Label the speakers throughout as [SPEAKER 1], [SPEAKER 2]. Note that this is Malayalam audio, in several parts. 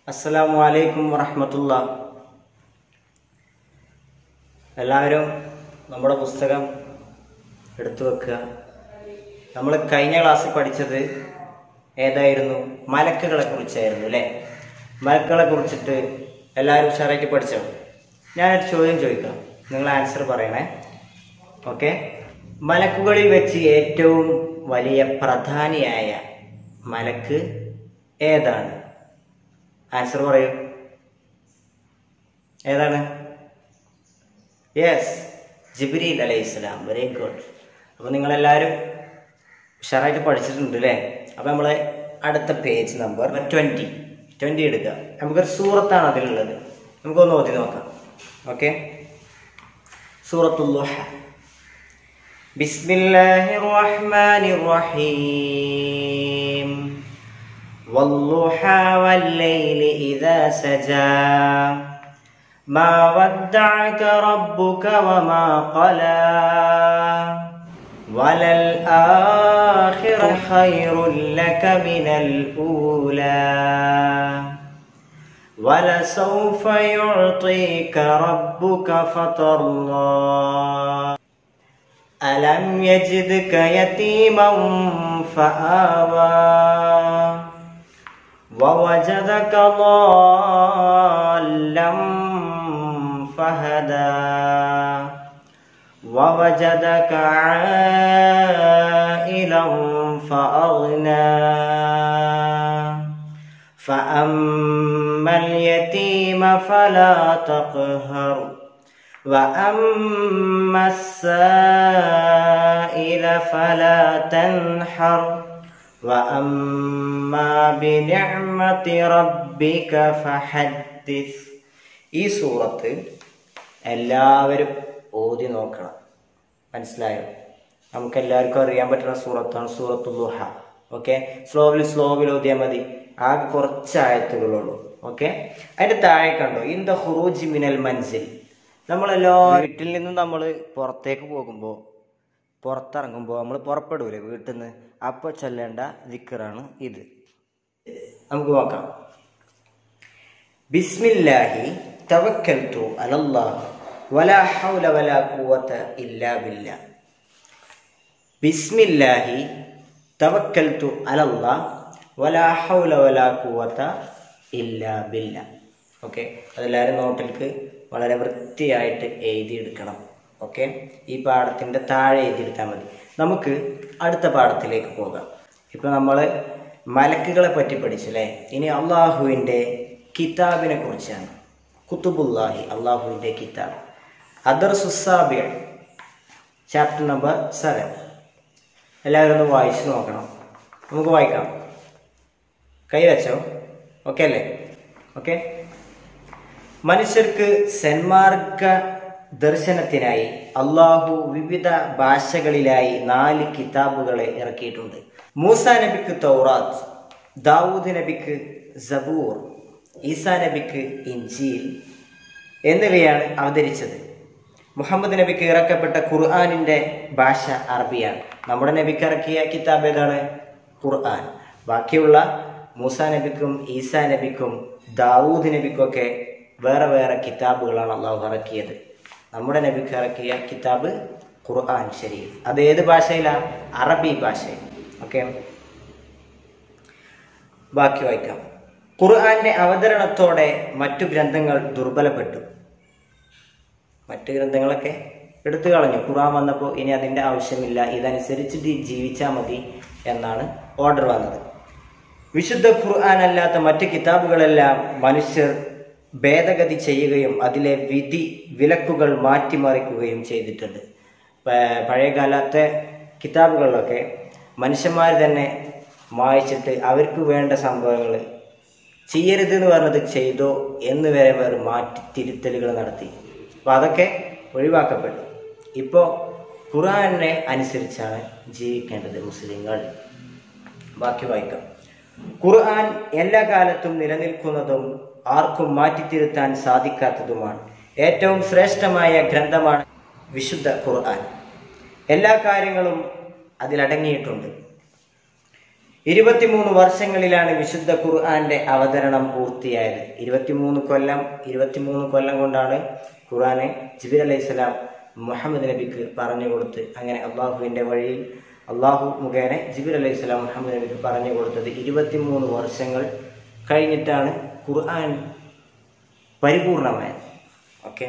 [SPEAKER 1] അസ്സലാമു അലൈക്കും വറഹമത്തുള്ള എല്ലാവരും നമ്മുടെ പുസ്തകം എടുത്തു വെക്കുക നമ്മൾ കഴിഞ്ഞ ക്ലാസ്സിൽ പഠിച്ചത് ഏതായിരുന്നു മലക്കുകളെ കുറിച്ചായിരുന്നു അല്ലേ മലക്കുകളെ കുറിച്ചിട്ട് എല്ലാവരും ഉഷാറായിട്ട് പഠിച്ചോ ഞാനൊരു ചോദ്യം ചോദിക്കാം നിങ്ങൾ ആൻസർ പറയണേ ഓക്കെ മലക്കുകളിൽ വെച്ച് ഏറ്റവും വലിയ പ്രധാനിയായ മലക്ക് ഏതാണ് ആൻസർ പറയൂ ഏതാണ് യെസ് ജിബ്രീൽ അലൈഹി ഇസ്ലാം വെരി ഗുഡ് അപ്പോൾ നിങ്ങളെല്ലാവരും ഉഷാറായിട്ട് പഠിച്ചിട്ടുണ്ട് അല്ലേ അപ്പോൾ നമ്മൾ അടുത്ത പേജ് നമ്പർ ട്വൻറ്റി ട്വൻറ്റി എടുക്കുക നമുക്കൊരു സൂറത്താണ് അതിലുള്ളത് നമുക്കൊന്ന് ഓതി നോക്കാം ഓക്കെ സൂറത്തുല്ലുഹ ബിസ്മില്ലാഹിർ റഹ്മാനിർ റഹീം والضحى والليل إذا سجى ما ودعك ربك وما قلى وللآخرة خير لك من الأولى ولسوف يعطيك ربك فترضى ألم يجدك يتيما فآوى ووجدك ضالا فهدى ووجدك عائلا فأغنى فأما اليتيم فلا تقهر وأما السائل فلا تنحر وأما بنعمة ربك فحدث ഈ സൂറത്ത് എല്ലാവരും ഓതി നോക്കണം മനസ്സിലായോ നമുക്ക് എല്ലാവർക്കും അറിയാൻ പറ്റുന്ന സൂറത്താണ് സൂറത്തു ദുഹ ഓക്കെ സ്ലോവിൽ സ്ലോവിൽ ഓതിയാൽ മതി ആകെ കുറച്ച് ആയത്തുകളുള്ളൂ ഓക്കെ അതിന്റെ താഴെ കണ്ടോ ഇൻ ദ ഹുറൂജി മിനൽ മൻസിൽ നമ്മളെല്ലാ വീട്ടിൽ നിന്നും നമ്മൾ പുറത്തേക്ക് പോകുമ്പോൾ പുറത്തിറങ്ങുമ്പോൾ നമ്മൾ പുറപ്പെടൂലേ വീട്ടിൽ നിന്ന് അപ്പോൾ ചൊല്ലേണ്ട ദിക്കറാണ് ഇത് നമുക്ക് നോക്കാം ബിസ്മില്ലാഹി തവക്കൽതു അലല്ലാഹ് വലാ ഹൗല വലാ ഖുവത ഇല്ലാ ബില്ലാ ബിസ്മില്ലാഹി തവക്കൽതു അലല്ലാഹ് വലാ ഹൗല വലാ ഖുവത ഇല്ലാ ബില്ലാ ഓക്കെ അതെല്ലാവരും നോട്ടിലേക്ക് വളരെ വൃത്തിയായിട്ട് എഴുതിയെടുക്കണം ഓക്കെ ഈ പാഠത്തിൻ്റെ താഴെ എഴുതിയെടുത്താൽ മതി നമുക്ക് അടുത്ത പാഠത്തിലേക്ക് പോകാം ഇപ്പോൾ നമ്മൾ മലക്കുകളെ പറ്റി പഠിച്ചല്ലേ ഇനി അള്ളാഹുവിൻ്റെ കിതാബിനെ കുറിച്ചാണ് കുത്തുബുല്ലാഹി അള്ളാഹുവിൻ്റെ കിതാബ് അദർ സുസാബിയ ചാപ്റ്റർ നമ്പർ സെവൻ എല്ലാവരും ഒന്ന് വായിച്ചു നോക്കണം നമുക്ക് വായിക്കാം കൈ വെച്ചോ ഓക്കെ അല്ലേ ഓക്കെ മനുഷ്യർക്ക് സന്മാർഗ ദർശനത്തിനായി അള്ളാഹു വിവിധ ഭാഷകളിലായി നാല് കിതാബുകളെ ഇറക്കിയിട്ടുണ്ട് മൂസ നബിക്ക് തൗറാത്ത് ദാവൂദ് നബിക്ക് സബൂർ ഈസാ നബിക്ക് ഇഞ്ചീൽ എന്നിവയാണ് അവതരിച്ചത് മുഹമ്മദ് നബിക്ക് ഇറക്കപ്പെട്ട ഖുർആാനിന്റെ ഭാഷ അറബിയാണ് നമ്മുടെ നബിക്ക് ഇറക്കിയ കിതാബ് ഏതാണ് ഖുർആൻ ബാക്കിയുള്ള മൂസ നബിക്കും ഈസാ നബിക്കും ദാവൂദ് നബിക്കൊക്കെ വേറെ വേറെ കിതാബുകളാണ് അള്ളാഹു ഇറക്കിയത് നമ്മുടെ നബിക്ക് ഇറക്കിയ കിതാബ് ഖുർആൻ ശരീഫ് അത് ഏത് ഭാഷയിലാണ് അറബി ഭാഷയിൽ ഓക്കെ ബാക്കി വായിക്കാം ഖുർആന്റെ അവതരണത്തോടെ മറ്റു ഗ്രന്ഥങ്ങൾ ദുർബലപ്പെട്ടു മറ്റു ഗ്രന്ഥങ്ങളൊക്കെ എടുത്തു കളഞ്ഞു ഖുർആൻ വന്നപ്പോൾ ഇനി അതിൻ്റെ ആവശ്യമില്ല ഇതനുസരിച്ച് ജീവിച്ചാൽ മതി എന്നാണ് ഓർഡർ വന്നത് വിശുദ്ധ ഖുർആൻ അല്ലാത്ത മറ്റ് കിതാബുകളെല്ലാം മനുഷ്യർ ഭേദഗതി ചെയ്യുകയും അതിലെ വിധി വിലക്കുകൾ മാറ്റിമറിക്കുകയും ചെയ്തിട്ടുണ്ട് പഴയകാലത്തെ കിതാബുകളിലൊക്കെ മനുഷ്യന്മാർ തന്നെ വായിച്ചിട്ട് അവർക്ക് വേണ്ട സംഭവങ്ങൾ ചെയ്യരുത് എന്ന് പറഞ്ഞത് ചെയ്തോ എന്ന് വരെ വേറെ മാറ്റി തിരുത്തലുകൾ നടത്തി അപ്പോൾ അതൊക്കെ ഒഴിവാക്കപ്പെട്ടു ഇപ്പോൾ ഖുറാനെ അനുസരിച്ചാണ് ജീവിക്കേണ്ടത് മുസ്ലിങ്ങൾ ബാക്കി വായിക്കാം ഖുർആൻ എല്ലാ കാലത്തും നിലനിൽക്കുന്നതും ആർക്കും മാറ്റിത്തിരുത്താൻ സാധിക്കാത്തതുമാണ് ഏറ്റവും ശ്രേഷ്ഠമായ ഗ്രന്ഥമാണ് വിശുദ്ധ ഖുർആൻ എല്ലാ കാര്യങ്ങളും അതിലടങ്ങിയിട്ടുണ്ട് ഇരുപത്തിമൂന്ന് വർഷങ്ങളിലാണ് വിശുദ്ധ ഖുർആന്റെ അവതരണം പൂർത്തിയായത് ഇരുപത്തിമൂന്ന് കൊല്ലം ഇരുപത്തിമൂന്ന് കൊല്ലം കൊണ്ടാണ് ഖുർആനെ ജിബിർ അലൈഹി സ്വലാം മുഹമ്മദ് നബിക്ക് പറഞ്ഞു കൊടുത്ത് അങ്ങനെ അള്ളാഹുവിന്റെ വഴിയിൽ അള്ളാഹു മുഖേന ജിബിർ അലൈഹി സ്വലാം മുഹമ്മദ് നബിക്ക് പറഞ്ഞു കൊടുത്തത് ഇരുപത്തിമൂന്ന് വർഷങ്ങൾ കഴിഞ്ഞിട്ടാണ് ഖുർആൻ പരിപൂർണമായത് ഓക്കെ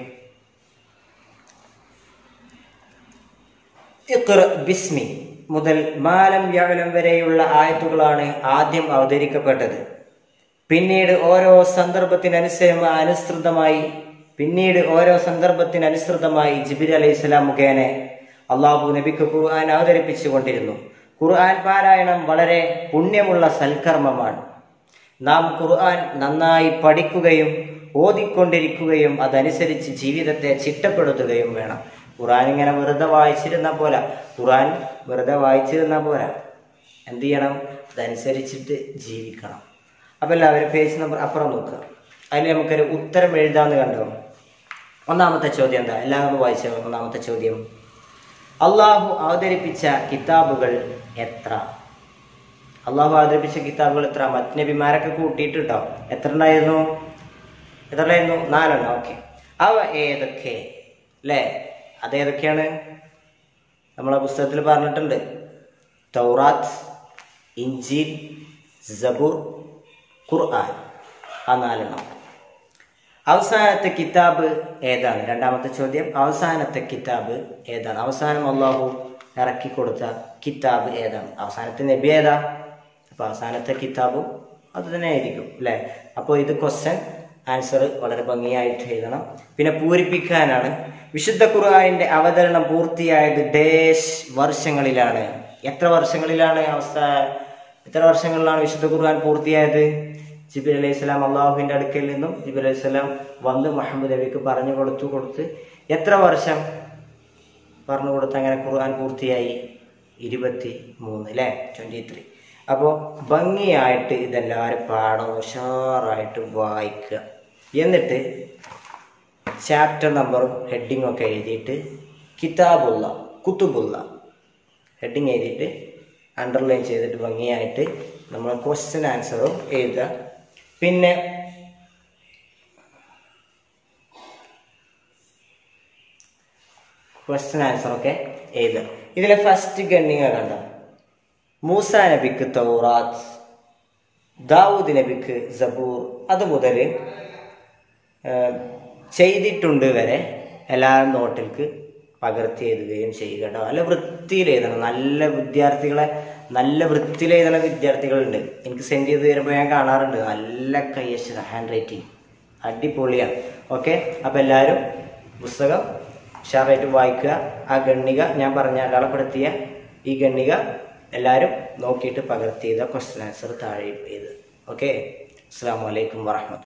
[SPEAKER 1] ഇഖ്റ ബിസ്മി മുതൽ മാലം യഅലം വരെയുള്ള ആയത്തുകളാണ് ആദ്യം അവതരിക്കപ്പെട്ടത് പിന്നീട് ഓരോ സന്ദർഭത്തിനനുസരിച്ച് അനുസൃതമായി പിന്നീട് ഓരോ സന്ദർഭത്തിനനുസൃതമായി ജിബിർ അലൈഹി സ്വലാം മുഖേന അള്ളാഹു നബിക്ക് ഖുർആൻ അവതരിപ്പിച്ചു കൊണ്ടിരുന്നു ഖുർആൻ പാരായണം വളരെ പുണ്യമുള്ള സൽക്കർമ്മമാണ് നാം ഖുർആൻ നന്നായി പഠിക്കുകയും ഓതിക്കൊണ്ടിരിക്കുകയും അതനുസരിച്ച് ജീവിതത്തെ ചിട്ടപ്പെടുത്തുകയും വേണം ഖുർആൻ ഇങ്ങനെ വെറുതെ വായിച്ചിരുന്ന പോലെ ഖുർആൻ വെറുതെ വായിച്ചിരുന്ന പോരാ എന്ത് ചെയ്യണം അതനുസരിച്ചിട്ട് ജീവിക്കണം അപ്പം എല്ലാവരും പേജ് നമ്പർ അപ്പുറം നോക്കുക അതിൽ നമുക്കൊരു ഉത്തരം എഴുതാമെന്ന് കണ്ടോ ഒന്നാമത്തെ ചോദ്യം എന്താ എല്ലാവരും വായിച്ച ഒന്നാമത്തെ ചോദ്യം അള്ളാഹു അവതരിപ്പിച്ച കിതാബുകൾ എത്ര അള്ളാഹു അവതരിപ്പിച്ച കിതാബുകൾ എത്ര മത്നബിമാരൊക്കെ കൂട്ടിയിട്ട് കേട്ടോ എത്ര ഉണ്ടായിരുന്നു എത്ര ഉണ്ടായിരുന്നു നാലെണ്ണം ഓക്കെ അവ ഏതൊക്കെ അല്ലേ അതേതൊക്കെയാണ് നമ്മളെ പുസ്തകത്തിൽ പറഞ്ഞിട്ടുണ്ട് തൗറാത്ത് ഇഞ്ചീൽ സബൂർ ഖുർആൻ ആ നാലെണ്ണം അവസാനത്തെ കിതാബ് ഏതാണ് രണ്ടാമത്തെ ചോദ്യം അവസാനത്തെ കിതാബ് ഏതാണ് അവസാനം അള്ളാഹു ഇറക്കി കൊടുത്ത കിതാബ് ഏതാണ് അവസാനത്തെ നബി ഏതാ അപ്പൊ അവസാനത്തെ കിതാബും അത് തന്നെ ആയിരിക്കും അല്ലേ അപ്പോൾ ഇത് ക്വസ്റ്റ്യൻ ആൻസർ വളരെ ഭംഗിയായിട്ട് എഴുതണം പിന്നെ പൂരിപ്പിക്കാനാണ് വിശുദ്ധ ഖുർആാനിന്റെ അവതരണം പൂർത്തിയായത് ഡേഷ് വർഷങ്ങളിലാണ് എത്ര വർഷങ്ങളിലാണ് അവസ്ഥ എത്ര വർഷങ്ങളിലാണ് വിശുദ്ധ ഖുർആൻ പൂർത്തിയായത് ജിബിർ അലൈഹി സ്വലാം അള്ളാഹുവിന്റെ അടുക്കൽ നിന്നും ജിബിർ അലൈഹി സ്വലാം വന്ന് മുഹമ്മദ് നബിക്ക് പറഞ്ഞു കൊടുത്തു കൊടുത്ത് എത്ര വർഷം പറഞ്ഞു കൊടുത്ത് അങ്ങനെ ഖുർആൻ പൂർത്തിയായി ഇരുപത്തി മൂന്ന് അല്ലേ ട്വന്റി ത്രീ അപ്പോൾ ഭംഗിയായിട്ട് ഇതെല്ലാവരും പാടം ഉഷാറായിട്ട് വായിക്കുക എന്നിട്ട് ചാപ്റ്റർ നമ്പറും ഹെഡിങ്ങും ഒക്കെ എഴുതിയിട്ട് കിതാബുള്ള കുത്തുബുള്ള ഹെഡിങ് എഴുതിയിട്ട് അണ്ടർലൈൻ ചെയ്തിട്ട് ഭംഗിയായിട്ട് നമ്മൾ ക്വസ്റ്റ്യൻ ആൻസറും എഴുതുക പിന്നെ ക്വസ്റ്റ്യൻ ആൻസറൊക്കെ എഴുതുക ഇതിലെ ഫസ്റ്റ് ഗണ്ണിങ് കണ്ടോ മൂസ നബിക്ക് തൗറാത്ത് ദാവൂദ് നബിക്ക് സബൂർ അത് മുതൽ ചെയ്തിട്ടുണ്ട് വരെ എല്ലാവരും നോട്ടിൽക്ക് പകർത്തി എഴുതുകയും ചെയ്യുക കേട്ടോ നല്ല വൃത്തിയിൽ എഴുതണം നല്ല വിദ്യാർത്ഥികളെ നല്ല വൃത്തിയിൽ എഴുതുന്ന വിദ്യാർത്ഥികളുണ്ട് എനിക്ക് സെൻഡ് ചെയ്ത് തരുമ്പോൾ ഞാൻ കാണാറുണ്ട് നല്ല കയ്യക്ഷര ഹാൻഡ് റൈറ്റിംഗ് അടിപൊളിയാണ് ഓക്കെ അപ്പം എല്ലാവരും പുസ്തകം ഉഷാറായിട്ട് വായിക്കുക ആ ഗണ്ണിക ഞാൻ പറഞ്ഞ അടയാളപ്പെടുത്തിയ ഈ ഗണ്ണിക എല്ലാവരും നോക്കിയിട്ട് പകർത്തി ചെയ്ത ക്വസ്റ്റ്യൻ ആൻസർ താഴെ ചെയ്ത് ഓക്കെ അസ്സാം വലൈക്കും വാഹമത്ത്